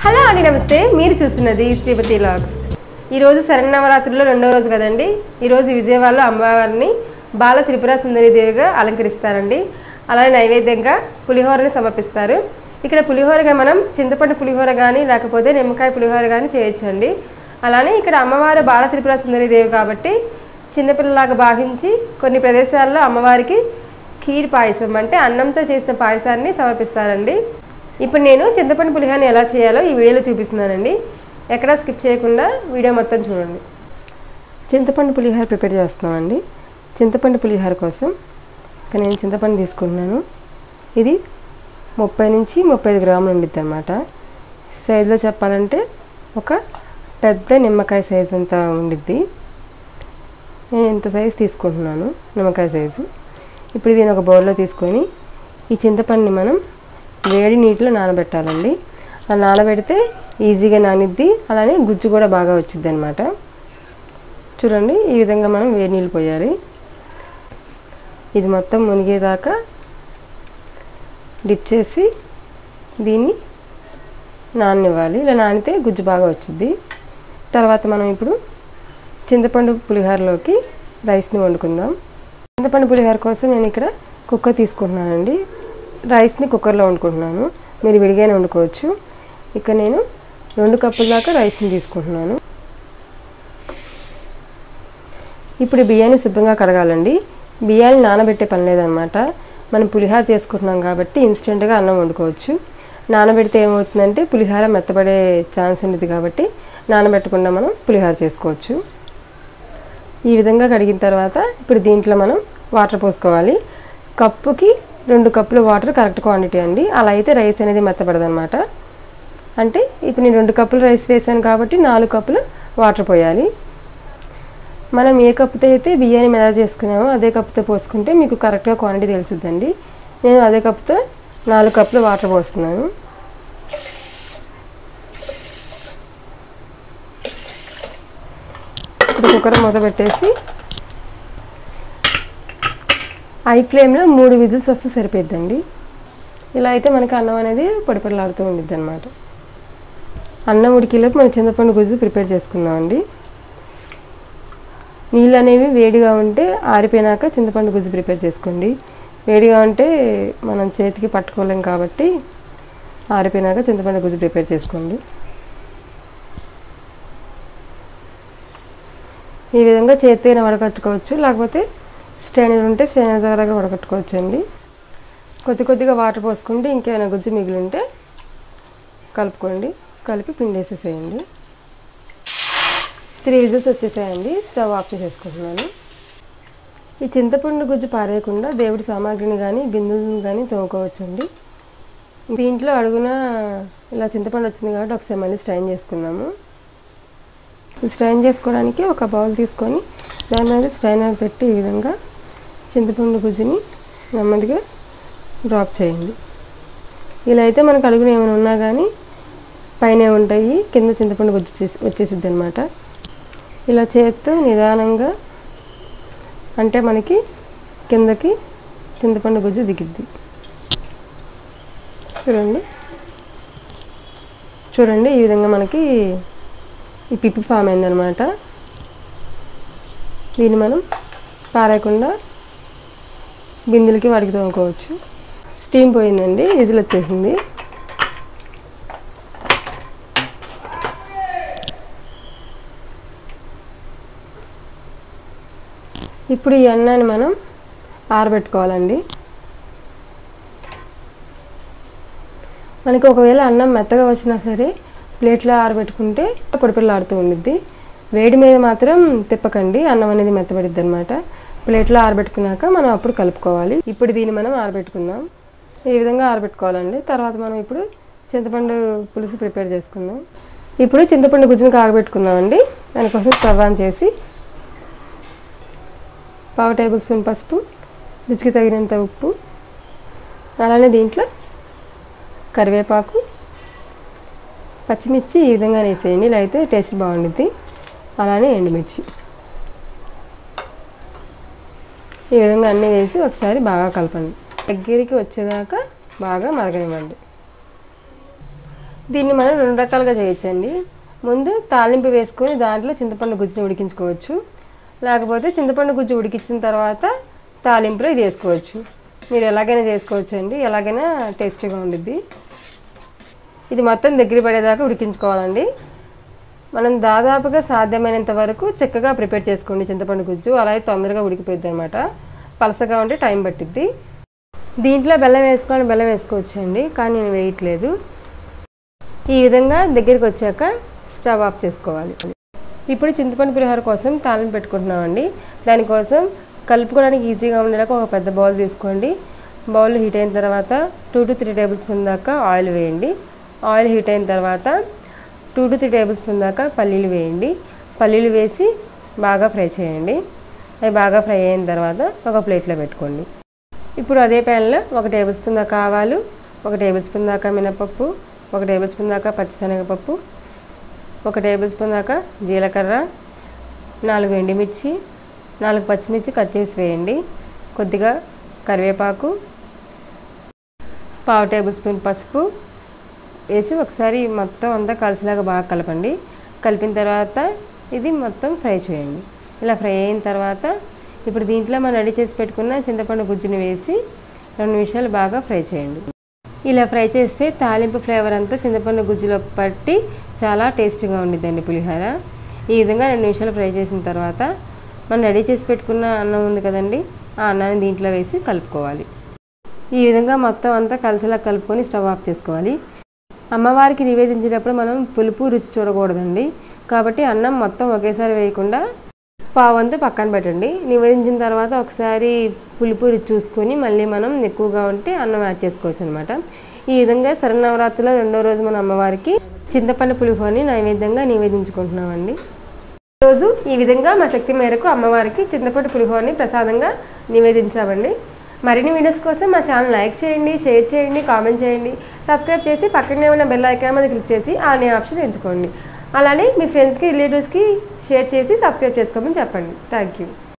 hello అండి నమస్తే మీరు చూస్తున్నది శ్రీపతి లాగ్స్ ఈరోజు శరణవరాత్రిలో రెండో రోజు కదండి ఈరోజు విజయవాడలో అమ్మవారిని బాల త్రిపుర సుందరి దేవిగా అలంకరిస్తారండి అలానే నైవేద్యంగా పులిహోరని సమర్పిస్తారు ఇక్కడ పులిహోరగా మనం చింతపండు పులిహోర కానీ లేకపోతే నిమ్మకాయ పులిహోర కానీ చేయొచ్చండి అలానే ఇక్కడ అమ్మవారు బాల త్రిపుర సుందరి దేవి కాబట్టి చిన్నపిల్లలాగా భావించి కొన్ని ప్రదేశాల్లో అమ్మవారికి ఖీర్ పాయసం అంటే అన్నంతో చేసిన పాయసాన్ని సమర్పిస్తారండి ఇప్పుడు నేను చింతపండు పులిహోరని ఎలా చేయాలో ఈ వీడియోలో చూపిస్తున్నానండి ఎక్కడా స్కిప్ చేయకుండా వీడియో మొత్తం చూడండి చింతపండు పులిహోర ప్రిపేర్ చేస్తున్నామండి చింతపండు పులిహోర కోసం ఇక నేను చింతపండు తీసుకుంటున్నాను ఇది ముప్పై నుంచి ముప్పై ఐదు గ్రాములు ఉండిద్ది అనమాట సైజులో చెప్పాలంటే ఒక పెద్ద నిమ్మకాయ సైజు అంతా ఉండిద్ది నేను ఇంత సైజు తీసుకుంటున్నాను నిమ్మకాయ సైజు ఇప్పుడు దీని ఒక బౌల్లో తీసుకొని ఈ చింతపండుని మనం వేడి నీటిలో నానబెట్టాలండి అలా నానబెడితే ఈజీగా నానిద్ది అలానే గుజ్జు కూడా బాగా వచ్చింది అనమాట చూడండి ఈ విధంగా మనం వేడి నీళ్ళు పోయాలి ఇది మొత్తం మునిగేదాకా డిప్ చేసి దీన్ని నాననివ్వాలి ఇలా నానితే గుజ్జు బాగా వచ్చింది తర్వాత మనం ఇప్పుడు చింతపండు పులిహోరలోకి రైస్ని వండుకుందాం చింతపండు పులిహోర కోసం నేను ఇక్కడ కుక్కర్ తీసుకుంటున్నానండి రైస్ని కుక్కర్లో వండుకుంటున్నాను మీరు విడిగానే వండుకోవచ్చు ఇక్కడ నేను రెండు కప్పుల దాకా రైస్ని తీసుకుంటున్నాను ఇప్పుడు బియ్యాన్ని శుభ్రంగా కడగాలండి బియ్యాన్ని నానబెట్టే పని లేదనమాట మనం పులిహార చేసుకుంటున్నాం కాబట్టి ఇన్స్టెంట్గా అన్నం వండుకోవచ్చు నానబెడితే ఏమవుతుందంటే పులిహార మెత్తబడే ఛాన్స్ ఉంటుంది కాబట్టి నానబెట్టకుండా మనం పులిహార చేసుకోవచ్చు ఈ విధంగా కడిగిన తర్వాత ఇప్పుడు దీంట్లో మనం వాటర్ పోసుకోవాలి కప్పుకి రెండు కప్పులు వాటర్ కరెక్ట్ క్వాంటిటీ అండి అలా అయితే రైస్ అనేది మెత్తపడదు అనమాట అంటే ఇప్పుడు నేను రెండు కప్పులు రైస్ వేసాను కాబట్టి నాలుగు కప్పులు వాటర్ పోయాలి మనం ఏ కప్పుతో అయితే బియ్యాన్ని మెదా చేసుకున్నామో అదే కప్పుతో పోసుకుంటే మీకు కరెక్ట్గా క్వాంటిటీ తెలిసిద్దండి నేను అదే కప్పుతో నాలుగు కప్పులు వాటర్ పోస్తున్నాను ఇప్పుడు కుక్కర్ మూత పెట్టేసి ఐ ఫ్లేమ్లో మూడు విజిల్స్ వస్తే సరిపోద్దండి ఇలా అయితే మనకి అన్నం అనేది పొడిపొడలాడుతూ ఉండిద్ది అనమాట అన్నం ఉడికిలోపు మన చింతపండు గుజ్జు ప్రిపేర్ చేసుకుందామండి నీళ్ళు అనేవి వేడిగా ఉంటే ఆరిపోయినాక చింతపండు గుజ్జు ప్రిపేర్ చేసుకోండి వేడిగా ఉంటే మనం చేతికి పట్టుకోలేం కాబట్టి ఆరిపోయినాక చింతపండు గుజ్జు ప్రిపేర్ చేసుకోండి ఈ విధంగా చేతితో వడకట్టుకోవచ్చు లేకపోతే స్ట్రైనర్ ఉంటే స్ట్రైనర్ ద్వారా కూడా వడకట్టుకోవచ్చు అండి కొద్ది కొద్దిగా వాటర్ పోసుకుంటే ఇంకేమైనా గుజ్జు మిగిలి ఉంటే కలుపుకోండి కలిపి పిండేసేసేయండి త్రీ విజిల్స్ వచ్చేసాయండి స్టవ్ ఆఫ్ చేసేసుకుంటున్నాను ఈ చింతపండు గుజ్జు పారేయకుండా దేవుడి సామాగ్రిని కానీ బిందువులను కానీ తోముకోవచ్చండి దీంట్లో అడుగున ఇలా చింతపండు వచ్చింది కాబట్టి ఒకసారి మళ్ళీ స్ట్రైన్ చేసుకున్నాము స్ట్రైన్ చేసుకోవడానికి ఒక బౌల్ తీసుకొని దాని మీద స్ట్రైనర్ పెట్టి ఈ విధంగా చింతపండు గుజ్జుని నెమ్మదిగా డ్రాప్ చేయండి ఇలా అయితే మనకు అడుగున ఏమైనా ఉన్నా కానీ పైన ఉంటాయి కింద చింతపండు గుజ్జు చేసి వచ్చేసిద్ది అనమాట ఇలా చేత్తో నిదానంగా అంటే మనకి కిందకి చింతపండు గుజ్జు దిగిద్ది చూడండి చూడండి ఈ విధంగా మనకి ఈ పిప్పి ఫామ్ అయిందనమాట దీన్ని మనం పారేయకుండా బిందులకి వాడికి తోముకోవచ్చు స్టీమ్ పోయిందండి విజిల్ వచ్చేసింది ఇప్పుడు ఈ అన్నాన్ని మనం ఆరబెట్టుకోవాలండి మనకి ఒకవేళ అన్నం మెత్తగా వచ్చినా సరే ప్లేట్లో ఆరబెట్టుకుంటే పొడిపిల్లాడుతూ ఉండిద్ది వేడి మీద మాత్రం తిప్పకండి అన్నం అనేది మెత్తబడిద్ది అనమాట ప్లేట్లో ఆరబెట్టుకున్నాక మనం అప్పుడు కలుపుకోవాలి ఇప్పుడు దీన్ని మనం ఆరబెట్టుకుందాం ఈ విధంగా ఆరబెట్టుకోవాలండి తర్వాత మనం ఇప్పుడు చింతపండు పులుసు ప్రిపేర్ చేసుకుందాం ఇప్పుడు చింతపండు గుజ్జుని కాగబెట్టుకుందామండి దానికోసం స్టవ్ ఆన్ చేసి పావు టేబుల్ స్పూన్ పసుపు రుచికి తగినంత ఉప్పు అలానే దీంట్లో కరివేపాకు పచ్చిమిర్చి ఈ విధంగా వేసేయండి ఇలా అయితే టేస్ట్ బాగుండుద్ది అలానే ఎండుమిర్చి ఈ విధంగా అన్నీ వేసి ఒకసారి బాగా కలపండి దగ్గరికి వచ్చేదాకా బాగా మరగనివ్వండి దీన్ని మనం రెండు రకాలుగా చేయొచ్చండి ముందు తాలింపు వేసుకొని దాంట్లో చింతపండు గుజ్జుని ఉడికించుకోవచ్చు లేకపోతే చింతపండు గుజ్జు ఉడికించిన తర్వాత తాలింపులో ఇది వేసుకోవచ్చు మీరు ఎలాగైనా చేసుకోవచ్చు అండి ఎలాగైనా టేస్టీగా ఉండిద్ది ఇది మొత్తం దగ్గర పడేదాకా ఉడికించుకోవాలండి మనం దాదాపుగా సాధ్యమైనంత వరకు చక్కగా ప్రిపేర్ చేసుకోండి చింతపండు గుజ్జు అలాగే తొందరగా ఉడికిపోద్ది అనమాట పలసగా ఉంటే టైం పట్టిద్ది దీంట్లో బెల్లం వేసుకొని బెల్లం వేసుకోవచ్చు అండి కానీ నేను వేయట్లేదు ఈ విధంగా దగ్గరికి వచ్చాక స్టవ్ ఆఫ్ చేసుకోవాలి ఇప్పుడు చింతపండు పులిహోర కోసం తాలింపు పెట్టుకుంటున్నామండి దానికోసం కలుపుకోవడానికి ఈజీగా ఉండేలాగా ఒక పెద్ద బౌల్ తీసుకోండి బౌల్ హీట్ అయిన తర్వాత two to three tablespoon దాకా ఆయిల్ వేయండి ఆయిల్ హీట్ అయిన తర్వాత two to three tablespoon దాకా పల్లీలు వేయండి పల్లీలు వేసి బాగా ఫ్రై చేయండి అవి బాగా ఫ్రై అయిన తర్వాత ఒక ప్లేట్లో పెట్టుకోండి ఇప్పుడు అదే ప్యాన్లో ఒక టేబుల్ స్పూన్ దాకా ఆవాలు ఒక టేబుల్ స్పూన్ దాకా మినపప్పు ఒక టేబుల్ స్పూన్ దాకా పచ్చిశనగపప్పు ఒక టేబుల్ స్పూన్ దాకా జీలకర్ర నాలుగు ఎండుమిర్చి నాలుగు పచ్చిమిర్చి కట్ చేసి వేయండి కొద్దిగా కరివేపాకు పావు టేబుల్ స్పూన్ పసుపు వేసి ఒకసారి మొత్తం అంతా కలిసిలాగా బాగా కలపండి కలిపిన తర్వాత ఇది మొత్తం ఫ్రై చేయండి ఇలా ఫ్రై అయిన తర్వాత ఇప్పుడు దీంట్లో మనం రెడీ చేసి పెట్టుకున్న చింతపండు గుజ్జుని వేసి రెండు నిమిషాలు బాగా ఫ్రై చేయండి ఇలా ఫ్రై చేస్తే తాలింపు ఫ్లేవర్ అంతా చింతపండు గుజ్జులో పట్టి చాలా టేస్టీగా ఉండిద్దండి పులిహోర ఈ విధంగా రెండు నిమిషాలు ఫ్రై చేసిన తర్వాత మనం రెడీ చేసి పెట్టుకున్న అన్నం ఉంది కదండి ఆ అన్నాన్ని దీంట్లో వేసి కలుపుకోవాలి ఈ విధంగా మొత్తం అంతా కలిసిలా కలుపుకొని స్టవ్ ఆఫ్ చేసుకోవాలి అమ్మవారికి నివేదించేటప్పుడు మనం పులుపు రుచి చూడకూడదండి కాబట్టి అన్నం మొత్తం ఒకేసారి వేయకుండా పావంతా పక్కన పెట్టండి నివేదించిన తర్వాత ఒకసారి పులుపు రుచి చూసుకొని మళ్ళీ మనం ఎక్కువగా ఉంటే అన్నం యాడ్ చేసుకోవచ్చు అనమాట ఈ విధంగా శరణవరాత్రిలో రెండో రోజు మన అమ్మవారికి చింతపండు పులిహోరని నైవేద్యంగా నివేదించుకుంటున్నామండి రోజు ఈ విధంగా మా శక్తి మేరకు అమ్మవారికి చింతపండు పులిహోరని ప్రసాదంగా నివేదించామండి మరిన్ని వీడియోస్ కోసం మా ఛానల్ లైక్ చేయండి షేర్ చేయండి కామెంట్ చేయండి సబ్స్క్రైబ్ చేసి పక్కనే ఉన్న బెల్ ఐకాన్ మీద క్లిక్ చేసి అనే ఆప్షన్ ఎంచుకోండి అలానే మీ ఫ్రెండ్స్కి రిలేటివ్స్కి షేర్ చేసి సబ్స్క్రైబ్ చేసుకోమని చెప్పండి థ్యాంక్ యూ